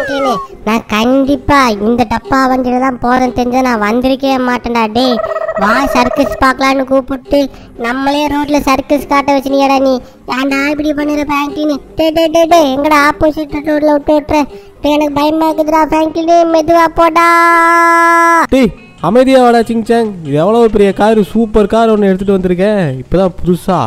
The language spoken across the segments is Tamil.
பிராங்க்லின் நான் கண்டிப்பா இந்த டப்பா வண்டியில தான் போறேன் தெரிஞ்சா நான் வந்திருக்கவே மாட்டேன்டா டேய் வா சர்க்கஸ் பார்க்கலான்னு கூப்பிட்டு நம்மளே ரோட்ல சர்க்கஸ் காட்ட வச்சுனியடா நீ ஏன்டா இப்படி பண்ணுற பிராங்க்லின் டே டே டே டே எங்கடா ஆப்போசிட் ரோட்ல விட்டு விட்டுற டேய் எனக்கு பயமா இருக்குதுடா பிராங்க்லின் மெதுவா போடா டேய் அமைதியா வாடா சிங்சாங் இது எவ்வளவு பெரிய கார் சூப்பர் கார் ஒன்று எடுத்துட்டு வந்திருக்கேன் இப்பதான் புதுசா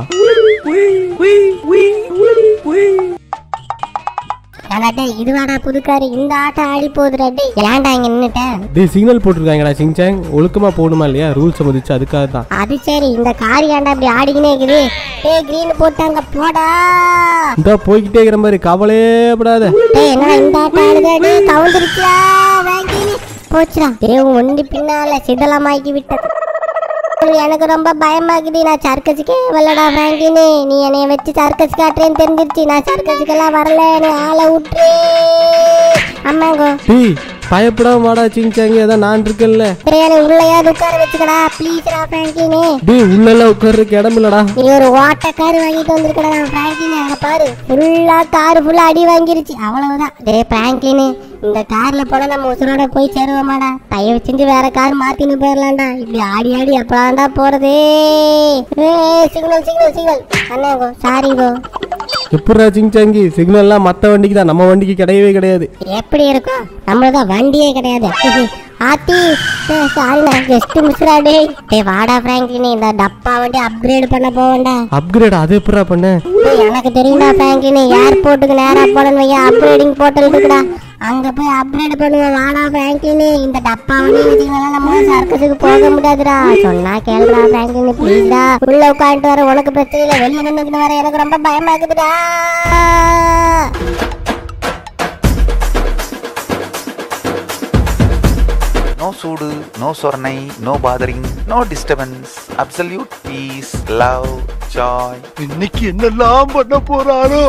ஏன்டா டேய் இதுவாடா புதுக்காரு இந்த ஆட்டம் ஆடி போகுதுடா டேய் ஏன்டா இங்க நின்னுட்ட டேய் சிக்னல் போட்டிருக்காங்கடா சிங்சாங் ஒழுக்கமா போகணுமா இல்லையா ரூல்ஸ் மதிச்சு அதுக்காக தான் அது சரி இந்த கார் ஏன்டா இப்படி ஆடிக்கினே இருக்குது டேய் கிரீன் போட்டாங்க போடா இந்த போய்கிட்டே இருக்கிற மாதிரி கவலையே படாத டேய் என்ன இந்த ஆட்டம் ஆடுதா டேய் கவுந்துருச்சா வேங்கினி போச்சுடா டேய் உன் ஒண்டி பின்னால சிதலமாக்கி விட்டது எனக்கு ரொம்ப பயமாக்குது நான் சர்க்கஸுக்கே வரலடா பிராங்கினி நீ என்னைய வச்சு சர்க்கஸ் காட்டுறேன்னு தெரிஞ்சிருச்சு நான் சர்க்கஸுக்கெல்லாம் வரல நீ ஆளை விட்டுரு அம்மாங்கோ டேய் பயப்படாம வாடா சிங்சாங் அதான் நான் இருக்கேன்ல பிரியாணி உள்ளயாவது உட்கார வச்சுக்கடா ப்ளீஸ்டா பிராங்கினி டேய் உள்ளெல்லாம் உட்கார்றதுக்கு இடம் இல்லடா நீ ஒரு ஓட்ட கார் வாங்கிட்டு வந்திருக்கடா பிராங்க்லின் அங்க பாரு ஃபுல்லா கார் ஃபுல்லா அடி வாங்கிருச்சு அவ்வளவுதான் டேய் பிராங்க்லின் இந்த கார்ல போனா நம்ம உசுரோட போய் சேருவோமாடா தயவு செஞ்சு வேற கார் மாத்தின்னு போயிடலாம்டா இப்படி ஆடி ஆடி எப்படாண்டா போறது சிக்னல் சிக்னல் சிக்னல் அண்ணாங்கோ சாரிங்கோ எப்படிடா சிங்சாங்கி சிக்னல்லாம் மற்ற வண்டிக்கு தான் நம்ம வண்டிக்கு கிடையவே கிடையாது எப்படி இருக்கும் நம்மளதான் வண்டியே கிடையாது ஆத்தி சாரிண்ணா ஜஸ்ட் மிஸ்ரா டேய் டேய் வாடா பிராங்க்லின் இந்த டப்பா வண்டி அப்கிரேட் பண்ண போவேன்டா அப்கிரேட் அது எப்படா பண்ண டேய், எனக்கு தெரியும்டா பிராங்கினி ஏர்போர்ட்டுக்கு நேரா போனேன்னு வையா அப்கிரேடிங் போர்ட்டல் இருக்குடா அங்க போய் அப்கிரேட் பண்ணுவேன் வாடா பிராங்கினி இந்த டப்பா வண்டி வச்சுக்கலாம் நம்ம சர்க்கஸுக்கு போக முடியாதுடா சொன்னா கேளுடா பிராங்கினி ப்ளீஸ்டா உள்ள உட்காந்துட்டு வர உனக்கு பிரச்சனை இல்லை வெளியே நின்றுட்டு வர எனக்கு ரொம்ப பயமா இருக்குதுடா No sudu, no sornai, no bothering, no disturbance. Absolute peace, love, joy. இன்னைக்கு என்னெல்லாம் பண்ண போறாரோ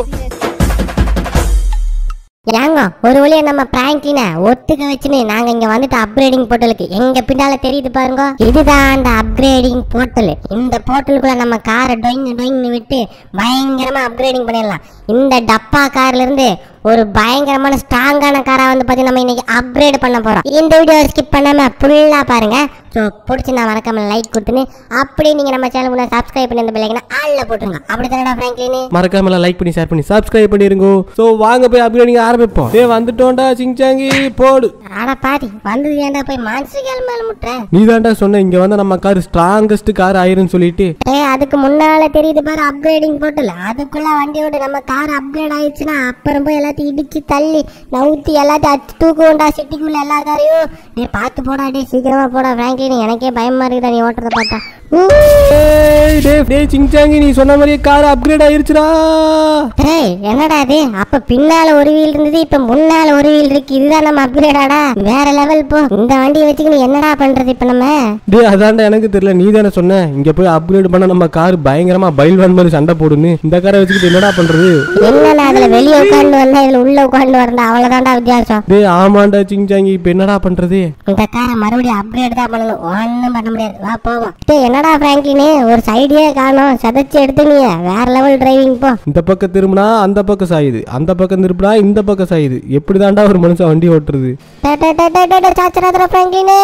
ஏங்க ஒரு வழியா நம்ம பிராங்கின ஒத்துக்க வச்சுன்னு நாங்க இங்க வந்துட்டு அப்கிரேடிங் போர்ட்டலுக்கு எங்க பின்னால தெரியுது பாருங்க இதுதான் அந்த அப்கிரேடிங் போர்ட்டல் இந்த போர்ட்டலுக்குள்ள நம்ம காரை டொயிங் டொயிங்னு விட்டு பயங்கரமா அப்கிரேடிங் பண்ணிடலாம் இந்த டப்பா கார்ல இருந்து ஒரு பயங்கரமான ஸ்ட்ராங்கான காரா வந்து பார்த்து நம்ம இன்னைக்கு அப்கிரேட் பண்ண போறோம் இந்த வீடியோ ஸ்கிப் பண்ணாம ஃபுல்லா பாருங்க ஸோ பிடிச்சி நான் மறக்காம லைக் கொடுத்துன்னு அப்படியே நீங்க நம்ம சேனலுக்குள்ள சப்ஸ்கிரைப் பண்ணி இந்த பிள்ளைங்கன்னா ஆள்ல போட்டுருங்க அப்படி தானடா பிராங்க்லின் மறக்காம லைக் பண்ணி ஷேர் பண்ணி சப்ஸ்கிரைப் பண்ணிருங்க ஸோ வாங்க போய் அப்கிரேடிங் ஆரம்பிப்போம் டேய் வந்துட்டோம்டா சிங்சாங்கி போடு ஆனா பாதி வந்தது ஏன்டா போய் மான்ஸ்டர் கேள் மேல முட்டுற நீ தான்டா சொன்ன இங்க வந்து நம்ம கார் ஸ்ட்ராங்கஸ்ட் கார் ஆயிருன்னு சொல்லிட்டு ஏய் அதுக்கு முன்னால தெரியுது பாரு அப்கிரேடிங் போட்டல அதுக்குள்ள வண்டியோட நம்ம கார் அப்கிரேட் ஆயிடுச்சுன்னா அப்புறம் போய் எல்லாத்தையும் இடிச்சு தள்ளி நவுத்தி எல்லாத்தையும் அடிச்சு தூக்குவோண்டா சிட்டிக்குள்ள எல்லா காரையும் டேய் பார்த்து போடா டேய் சீக்கிரமா போடா ஃப்ராங்க்லின் எனக்கே பயமா இருக்குடா நீ ஓட்டுறத பார்த்தா ஏய் டேய் டேய் சிங்சாங்கி நீ சொன்ன மாதிரியே கார் அப்கிரேட் ஆயிருச்சுடா டேய் என்னடா இது அப்ப பின்னால ஒரு வீல் இருந்தது இப்ப முன்னால ஒரு வீல் இருக்கு இதுதான் நம்ம அப்கிரேடாடா வேற லெவல் போ இந்த வண்டியை வச்சுக்கின்னு என்னடா பண்றது இப்ப நம்ம டேய் அதான்டா எனக்கு தெரியல நீ தானே சொன்ன இங்க போய் அப்கிரேட் பண்ண நம்ம கார் பயங்கரமா பைல்வான் மாதிரி சண்டை போடுன்னு இந்த காரை வச்சுக்கிட்டு என்னடா பண்றது என்னடா அதுல வெளியே உட்காந்து வந்தா இதுல உள்ள உட்காந்து வரண்டா அவ்வளவுதான்டா வித்தியாசம் டேய் ஆமாண்டா சிங்சாங்கி இப்ப என்னடா பண்றது இந்த காரை மறுபடியும் அப்கிரேட் தான் பண்ணணும் ஒன்றும் பண்ண முடியாது வா போவோம் டேய் என்னடா பிராங்க்லினே ஒரு சைடே காணோம் சதைச்சு எடுத்து நீ வேற லெவல் டிரைவிங் போ இந்த பக்கம் திரும்பினா அந்த பக்கம் சாயுது அந்த பக்கம் திரும்பினா இந்த பக்கம் சாயுது எப்படிதான்டா ஒரு மனுஷன் வண்டி ஓட்டுறது டே, டே, டே, டே, டே, டே, சாச்சராத்திர பிராங்க்லினே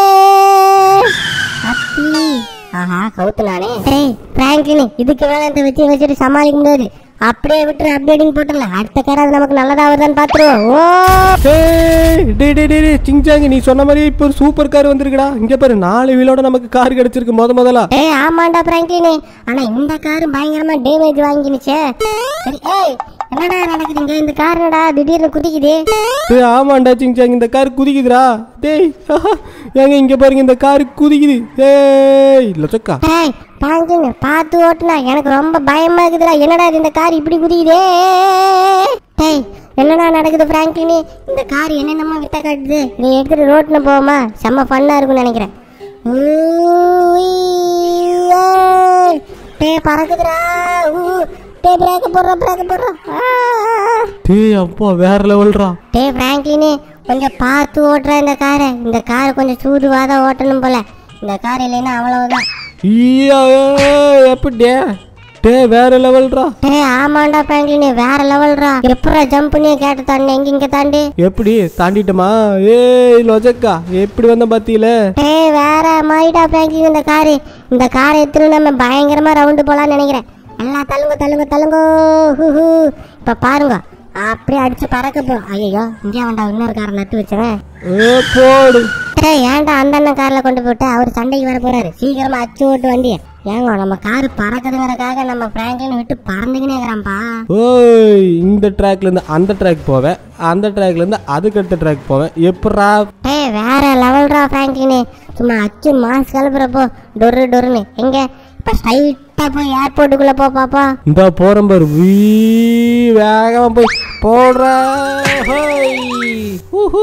அத்தி ஆஹா கவுத்துனானே டேய் பிராங்க்லினே இதுக்கு மேல இந்த வச்சு வச்சுட்டு சமாளிக்க முடியாது அப்படியே விட்டு அப்டேட்டிங் போட்டுடலாம் அடுத்த கார் அது நமக்கு நல்லதா வருதான்னு பாத்துருவோம் ஓ டேய் டேய் டேய் டேய், டேய் சிங்சாங்கி நீ சொன்ன மாதிரியே இப்போ ஒரு சூப்பர் கார் வந்திருக்குடா இங்க பாரு நாலு வீலோட நமக்கு கார் கிடைச்சிருக்கு முத முதலா ஏய் ஆமாண்டா பிராங்க்லினே ஆனா இந்த கார் பயங்கரமா டேமேஜ் வாங்கினுச்சே சரி ஏய் என்னடா நடக்குதுங்க இந்த கார் என்னடா திடீர்னு குதிக்குது டேய் ஆமாண்டா சிங்சாங் இந்த கார் குதிக்குதுடா டேய் ஏங்க இங்க பாருங்க இந்த கார் குதிக்குது ஏய் லட்சக்கா டேய் பாங்கிங்க பார்த்து ஓட்டுனா எனக்கு ரொம்ப பயமா இருக்குதுடா என்னடா இது இந்த கார் இப்படி குதிக்குதே டேய் என்னடா நடக்குது பிராங்க்லினி இந்த கார் என்னென்னமோ வித்த காட்டுது இதை எடுத்துட்டு ரோட்ல போவோமா செம்ம ஃபன்னா இருக்கும்னு நினைக்கிறேன் ஊய், ஏய். டேய் பறக்குதுடா ஊ. டேய் பிரேக் போடுறோம் பிரேக் போடுறோம் ஆ. டேய் அப்பா வேற லெவல்ரா டேய் பிராங்க்லினி கொஞ்சம் பார்த்து ஓட்டுற இந்த காரை இந்த கார் கொஞ்சம் சூதுவாக தான் ஓட்டணும் போல இந்த கார் இல்லைன்னா அவ்வளவுதான் ஈயா, ஏய், எப்படியே டே வேற லெவல்ரா டேய் ஆமாண்டா பிராங்க்லின் வேற லெவல்ரா எப்படா ஜம்ப் பண்ணி கேட்டு தாண்டி எங்க இங்க தாண்டி எப்படி தாண்டிட்டோமா ஏய் லொஜக்கா எப்படி வந்த பாத்தியில டேய் வேற மாதிரிடா பிராங்க்லின் இந்த காரு இந்த காரை எடுத்துட்டு நம்ம பயங்கரமா ரவுண்டு போலாம்னு நினைக்கிறேன் எல்லாம் தள்ளுங்க தள்ளுங்க தள்ளுங்க ஹூ ஹூ இப்ப பாருங்க அப்படியே அடிச்சு பறக்க போ ஐயோ இங்கே வேண்டா இன்னொரு காரை நட்டு வச்சவன் ஏ போடு டேய் ஏன்டா அந்த அண்ணன் கார்ல கொண்டு போட்டு அவர் சண்டைக்கு வர போறாரு சீக்கிரமா அச்சு ஓட்டு வண்டிய ஏங்க நம்ம காரு பறக்குதுங்கிறதுக்காக நம்ம பிராங்க்லின் விட்டு பறந்துக்கினே இருக்கிறான்ப்பா ஓய் இந்த ட்ராக்ல இருந்து அந்த ட்ராக் போவேன் அந்த ட்ராக்ல இருந்து அதுக்கு அடுத்த ட்ராக் போவேன் எப்படா டேய் வேற லெவல்ரா பிராங்க்லின் சும்மா அச்சு மாஸ் கிளப்புறப்போ டொரு டொருன்னு எங்க இப்ப ஸ்ட்ரைட்டா போய் ஏர்போர்ட்டுக்குள்ள போ பாப்பா இந்த போறேன் பாரு வீ வேகமா போய் போடுறா ஹோய். ஹூஹூ.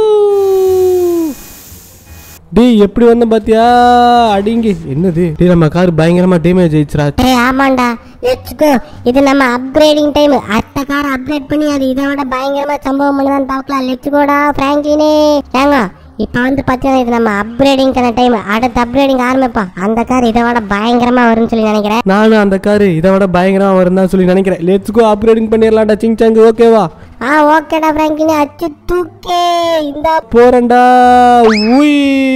டேய் எப்படி வந்த பாத்தியா அடிங்க என்னது டேய் நம்ம கார் பயங்கரமா டேமேஜ் ஆயிடுச்சுடா டேய் ஆமாண்டா லெட்ஸ் கோ இது நம்ம அப்கிரேடிங் டைம் அடுத்த காரை அப்கிரேட் பண்ணி அது இதை விட பயங்கரமா சம்பவம் பண்ணுதான்னு பார்க்கலாம் லெட்ஸ் கோடா பிராங்கினே ஏங்க இப்போ வந்து பார்த்தீங்கன்னா இது நம்ம அப்கிரேடிங்கான டைம் அடுத்த அப்கிரேடிங் ஆரம்பிப்போம் அந்த கார் இதை விட பயங்கரமா வரும்னு சொல்லி நினைக்கிறேன் நானும் அந்த காரு இதை விட பயங்கரமா வரும் தான் சொல்லி நினைக்கிறேன் லெட்ஸ் கோ அப்கிரேடிங் பண்ணிடலாம்டா சிங் சாங் ஓகேவா ஆ ஓகேடா பிராங்கினே அச்சு தூக்கே இந்த போறேன்டா உய்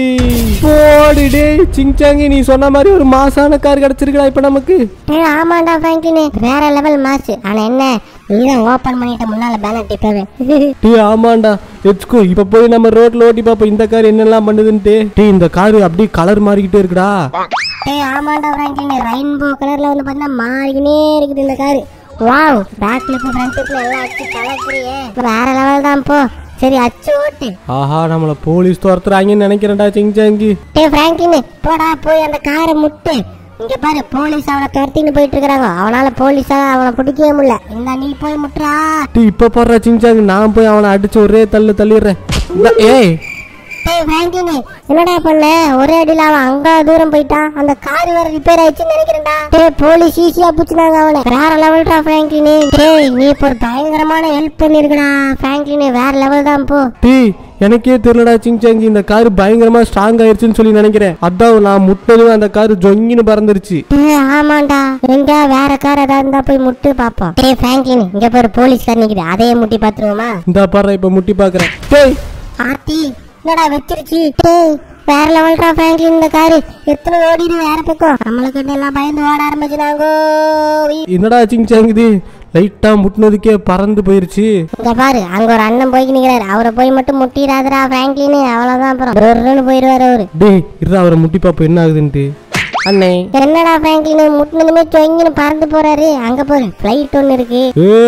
போடு டேய் சிங் சாங்கி நீ சொன்ன மாதிரி ஒரு மாசான கார் கிடைச்சிருக்கா இப்ப நமக்கு டேய் ஆமாண்டா பிராங்கினே வேற லெவல் மாசு ஆனா என்ன நீதான் ஓபன் பண்ணிட்ட முன்னால பேனர் டிப்பவே டீ ஆமாண்டா லெட்ஸ் கோ இப்ப போய் நம்ம ரோட்ல ஓட்டி பாப்போம் இந்த கார் என்னெல்லாம் பண்ணுதுன்ட்டு டீ இந்த கார் அப்படியே கலர் மாறிக்கிட்டே இருக்குடா டேய் ஆமாண்டா பிராங்கினே ரெயின்போ கலர்ல வந்து பார்த்தீங்கன்னா மாறிக்கினே இருக்குது இந்த காரு வாவ் பேக்ல இப்போ ஃப்ரண்ட் எல்லாம் அடிச்சு கலக்குறியே வேற லெவல் தான் போ சரி அச்சு ஓட்டு ஆஹா நம்மள போலீஸ் துரத்துறாங்கன்னு நினைக்கிறேன்டா சிங் சாங்கி டேய் பிராங்கின் போடா போய் அந்த காரை முட்டு இங்க பாரு போலீஸ் அவனை துரத்தின்னு போயிட்டு இருக்காங்க அவனால போலீஸால அவனை பிடிக்கவே முடியல இந்த நீ போய் முட்டுறா டீ இப்ப போடுறா சிங் சாங் நான் போய் அவனை அடிச்சு ஒரே தள்ளு தள்ளிடுறேன் இந்த- ஏய் டேய் பிராங்கின் என்னடா பண்ண ஒரே அடியில அவன் அங்க தூரம் போயிட்டான் அந்த கார் வேற ரிப்பேர் ஆயிடுச்சுன்னு நினைக்கிறேன்டா டேய் போலீஸ் ஈஸியா புடிச்சினாங்க அவனை வேற லெவல்டா பிராங்கின் டேய் நீ இப்போ ஒரு பயங்கரமான ஹெல்ப் பண்ணிருக்கடா பிராங்கின் வேற லெவல் தான் போ டீ எனக்கே தெரியலடா சிங் சாங்கி இந்த கார் பயங்கரமா ஸ்ட்ராங் ஆயிருச்சுன்னு சொல்லி நினைக்கிறேன் அதான் நான் முட்டதும் அந்த கார் ஜொங்கின்னு பறந்துருச்சு டேய் ஆமாண்டா எங்க வேற கார் ஏதாவது இருந்தா போய் முட்டு பாப்போம் டேய் பிராங்கின் இங்க பாரு போலீஸ் கார் நிக்குது அதையே முட்டி பாத்துருவோமா இந்த பாரு இப்ப முட்டி பாக்குறேன் டேய் ஆத்தி என்னடா வச்சிருச்சு டேய் வேற லெவல்டா பிராங்க்லின் இந்த காரு எத்தனை ஓடிடு வேற பக்கம் நம்மளுக்கு எல்லாம் பயந்து ஓட ஆரம்பிச்சுனாங்கோ என்னடா சிங் சாங் இது லைட்டா முட்டினதுக்கே பறந்து போயிருச்சு இங்க பாரு அங்க ஒரு அண்ணன் போய்க்கு நிக்கிறாரு அவரை போய் மட்டும் முட்டிடாதடா பிராங்க்லின் அவ்வளவுதான் அப்புறம் டொர்ருன்னு போயிருவாரு அவரு டேய் இருடா அவரை முட்டி பாப்போம் என்ன ஆகுதுன்ட்டு அண்ணே என்னடா பிராங்க்லின் முட்டினதுமே சொங்கின்னு பறந்து போறாரு அங்க போரு ஃபிளைட் ஒன்னு இருக்கு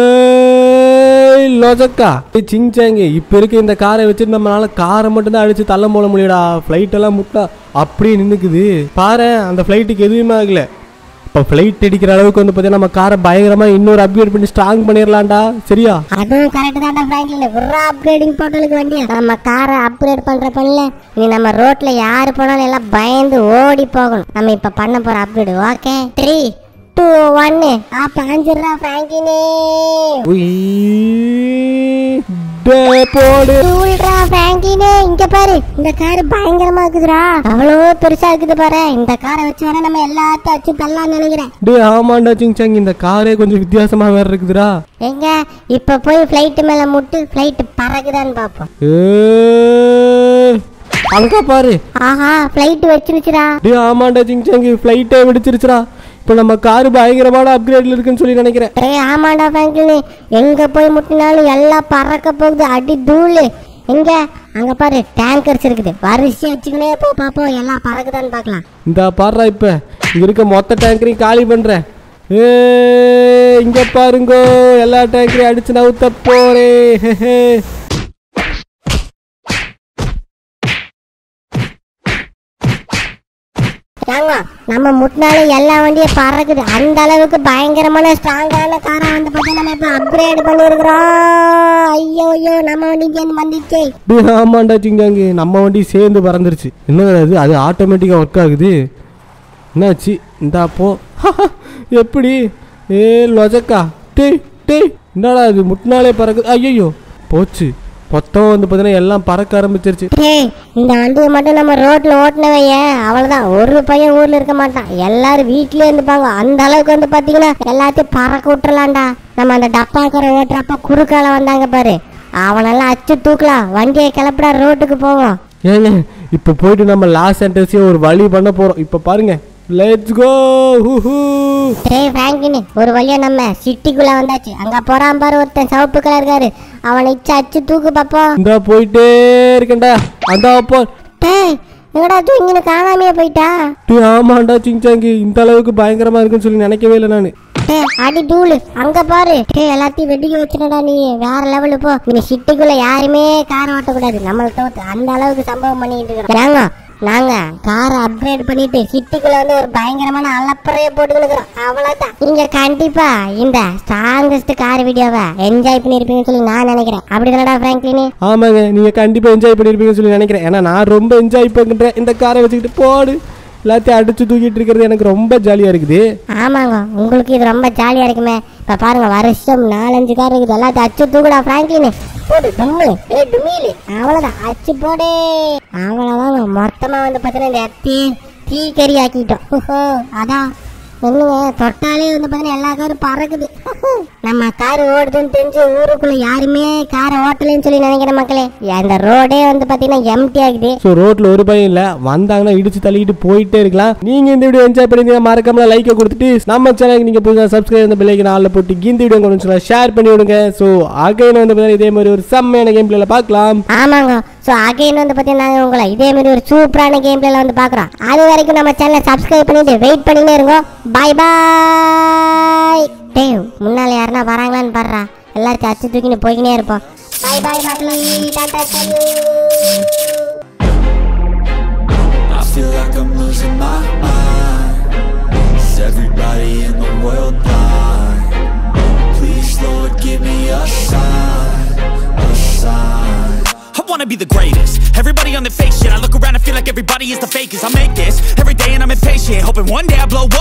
ஏய் லோஜக்கா ஏய் சிங் சாங் இப்ப இருக்க இந்த காரை வச்சுட்டு நம்மளால காரை மட்டும் தான் அடிச்சு தள்ள போட முடியடா ஃப்ளைட் எல்லாம் முட்டா அப்படியே நின்னுக்குது பாரு அந்த ஃப்ளைட்டுக்கு எதுவுமே ஆகல இப்போ ஃப்ளைட் அடிக்கிற அளவுக்கு வந்து பார்த்தீங்கன்னா நம்ம காரை பயங்கரமா இன்னொரு அப்கிரேட் பண்ணி ஸ்ட்ராங் பண்ணிடலாம்டா சரியா அதுவும் கரெக்ட் தான்டா பிராங்க்லின் ஒரு அப்கிரேடிங் போட்டலுக்கு வண்டி நம்ம காரை அப்கிரேட் பண்ற பண்ணல நீ நம்ம ரோட்ல யாரு போனாலும் எல்லாம் பயந்து ஓடி போகணும் நம்ம இப்ப பண்ண போற அப்கிரேட் ஓகே த்ரீ டூ ஒன்னு ஆ பாஞ்சிடுறா பிராங்கினே உய். டே போடு டூல்ரா பிராங்கினே இங்க பாரு இந்த கார் பயங்கரமா இருக்குதுடா அவ்வளோ பெருசா இருக்குது பாரு இந்த காரை வச்சு வேணா நம்ம எல்லாத்தையும் வச்சு தள்ளலாம்னு நினைக்கிறேன் டே ஆமாண்டா சிங் சாங் இந்த காரே கொஞ்சம் வித்தியாசமா வேற இருக்குதுடா எங்க இப்ப போய் ஃபிளைட் மேல முட்டு ஃபிளைட் பறக்குதான்னு பாப்போம் ஏய், அங்க பாரு ஆஹா ஃபிளைட் வச்சிருச்சுடா டே ஆமாண்டா சிங் சாங் ஃப்ளைட்டே வெடிச்சிருச்சுடா இப்போ நம்ம காரு பயங்கரமான அப்கிரேட்ல இருக்குன்னு சொல்லி நினைக்கிறேன் ஏய் ஆமாடா பிராங்கினே எங்க போய் முட்டினாலும் எல்லாம் பறக்க போகுது அடி தூளு எங்க அங்க பாரு டேங்கர்ஸ் இருக்குது வரிசையா வச்சுக்கினே போ பாப்போம் எல்லாம் பறக்குதான்னு பார்க்கலாம் இந்த பாடுறா இப்ப இங்க இருக்க மொத்த டேங்கரையும் காலி பண்றேன் ஏ இங்க பாருங்கோ எல்லா டேங்கரையும் அடிச்சு நவுத்த போறே ஹே, ஹே. ஏங்க நம்ம முட்டினாலும் எல்லா வண்டியும் பறக்குது அந்த அளவுக்கு பயங்கரமான ஸ்ட்ராங்கான காரை வந்து பார்த்தா நம்ம இப்போ அப்கிரேட் பண்ணியிருக்கிறோம் ஐயோ ஐயோ நம்ம வண்டி சேர்ந்து வந்துச்சே டே ஆமாண்டா சிங்காங்க நம்ம வண்டி சேர்ந்து பறந்துருச்சு என்ன அது அது ஆட்டோமேட்டிக்கா ஒர்க் ஆகுது என்னாச்சு இந்தா போ எப்படி ஏ லொஜக்கா டேய் டேய் என்னடா இது முட்டினாலே பறக்குது ஐயோ போச்சு மொத்தம் வந்து பார்த்தீங்கன்னா எல்லாம் பறக்க ஆரம்பிச்சிருச்சு டேய் இந்த வண்டியை மட்டும் நம்ம ரோட்ல ஓட்டினவைய அவ்வளவுதான் ஒரு பையன் ஊர்ல இருக்க மாட்டான் எல்லாரும் வீட்லயே இருந்துப்பாங்க அந்த அளவுக்கு வந்து பாத்தீங்கன்னா எல்லாத்தையும் பறக்க விட்டுறலாம்டா நம்ம அந்த டப்பாக்கரை ஓட்டுறப்ப குறுக்கால வந்தாங்க பாரு அவனெல்லாம் அச்சு தூக்கலாம் வண்டியை கிளப்பிடா ரோட்டுக்கு போவோம் ஏங்க இப்போ போயிட்டு நம்ம லாஸ் சென்டர்ஸையும் ஒரு வழி பண்ண போகிறோம் இப்போ பாருங்க லெட்ஸ் கோ ஹூ டேய் பிராங்கின் ஒரு வழியா நம்ம சிட்டிக்குள்ள வந்தாச்சு அங்க போறான் பாரு ஒருத்தன் சிவப்பு கலர் இருக்காரு அவனை இச்சு அச்சு தூக்கு பாப்போம் இந்த போயிட்டே இருக்கேன்டா அதான் அப்போ டேய் எங்கடா தூங்கின்னு காணாமையே போயிட்டா டீ ஆமாண்டா சிங்சாங்கி இந்த அளவுக்கு பயங்கரமா இருக்குன்னு சொல்லி நினைக்கவே இல்லை நான் டேய் அடி டூலு அங்க பாரு டேய் எல்லாத்தையும் வெடிக்க வச்சுடா நீ வேற லெவலு போ நீ சிட்டிக்குள்ள யாருமே கார் ஓட்டக்கூடாது நம்மள தோத்து அந்த அளவுக்கு சம்பவம் பண்ணிட்டு இருக்கோம் நாங்க நாங்க காரை அப்கிரேட் பண்ணிட்டு சிட்டிக்குள்ள வந்து ஒரு பயங்கரமான அலப்பறைய போட்டுக்கிட்டு இருக்கிறோம் அவ்வளவுதான் நீங்க கண்டிப்பா இந்த ஸ்ட்ராங்கஸ்ட் கார் வீடியோவை என்ஜாய் பண்ணிருப்பீங்கன்னு சொல்லி நான் நினைக்கிறேன் அப்படிதானடா பிராங்க்லினி ஆமாங்க நீங்கள் கண்டிப்பாக என்ஜாய் பண்ணியிருப்பீங்கன்னு சொல்லி நினைக்கிறேன் ஏன்னா நான் ரொம்ப என்ஜாய் பண்ணுறேன் இந்த காரை வச்சுக்கிட்டு போடு எல்லாத்தையும் அடிச்சு தூக்கிட்டு இருக்கிறது எனக்கு ரொம்ப ஜாலியாக இருக்குது ஆமாங்க உங்களுக்கு இது ரொம்ப ஜாலியா இருக்குமே இப்ப பாருங்க வருஷம் நாலஞ்சு கார் இருக்குது எல்லாத்தையும் அச்சு தூக்குடா பிராங்க்லின் போடு டும்மு ஏ டுமிலு அவ்வளவுதான் அச்சு போடு அவ்வளவுதாங்க மொத்தமா வந்து பாத்தீங்கன்னா இந்த எத்தி தீக்கறி ஆக்கிட்டோம் ஓஹோ, அதான் என்னங்க தொட்டாலே வந்து பாத்தீங்கன்னா எல்லா காரும் பறக்குது நம்ம கார் ஓடுதுன்னு தெரிஞ்சு ஊருக்குள்ள யாருமே காரை ஓட்டலைன்னு சொல்லி நினைக்கிற மக்களே அந்த ரோடே வந்து பாத்தீங்கன்னா எம்டி ஆகுது ஸோ ரோட்டில் ஒரு பையன் இல்லை வந்தாங்கன்னா இடிச்சு தள்ளிக்கிட்டு போயிட்டே இருக்கலாம் நீங்கள் இந்த வீடியோ என்ஜாய் பண்ணிருந்தீங்க மறக்காம லைக்கை கொடுத்துட்டு நம்ம சேனலுக்கு நீங்கள் புதுசாக சப்ஸ்கிரைப் இந்த பிள்ளைக்கு நாளில் போட்டு இந்த வீடியோ கொண்டு சொல்லி ஷேர் பண்ணி விடுங்க ஸோ அகைன் வந்து பார்த்தீங்கன்னா இதே மாதிரி ஒரு செம்மையான கேம் பிளேல பார்க்கலாம் ஆமாங்க ஸோ அகைன் வந்து பார்த்தீங்கன்னா நாங்கள் உங்களை இதே மாதிரி ஒரு சூப்பரான கேம் பிளேல வந்து பார்க்குறோம் அது வரைக்கும் நம்ம சேனலை சப்ஸ்கிரைப் பண்ணிட்டு வெயிட் பண்ணினே இருங்க பாய் பாய் டேய் முன்னால யாருன்னா வராங்களான்னு பாடுறா எல்லாத்தையும் அச்சு தூக்கின்னு போய்க்கினே இருப்போம் பாய் பாய் மக்களே Tata I feel like I'm losing my mind Is everybody in the world blind? Please, Lord, give me a sign A sign I wanna be the greatest Everybody on the fake shit I look around and feel like everybody is the fakest I make this every day and I'm impatient Hoping one day I blow up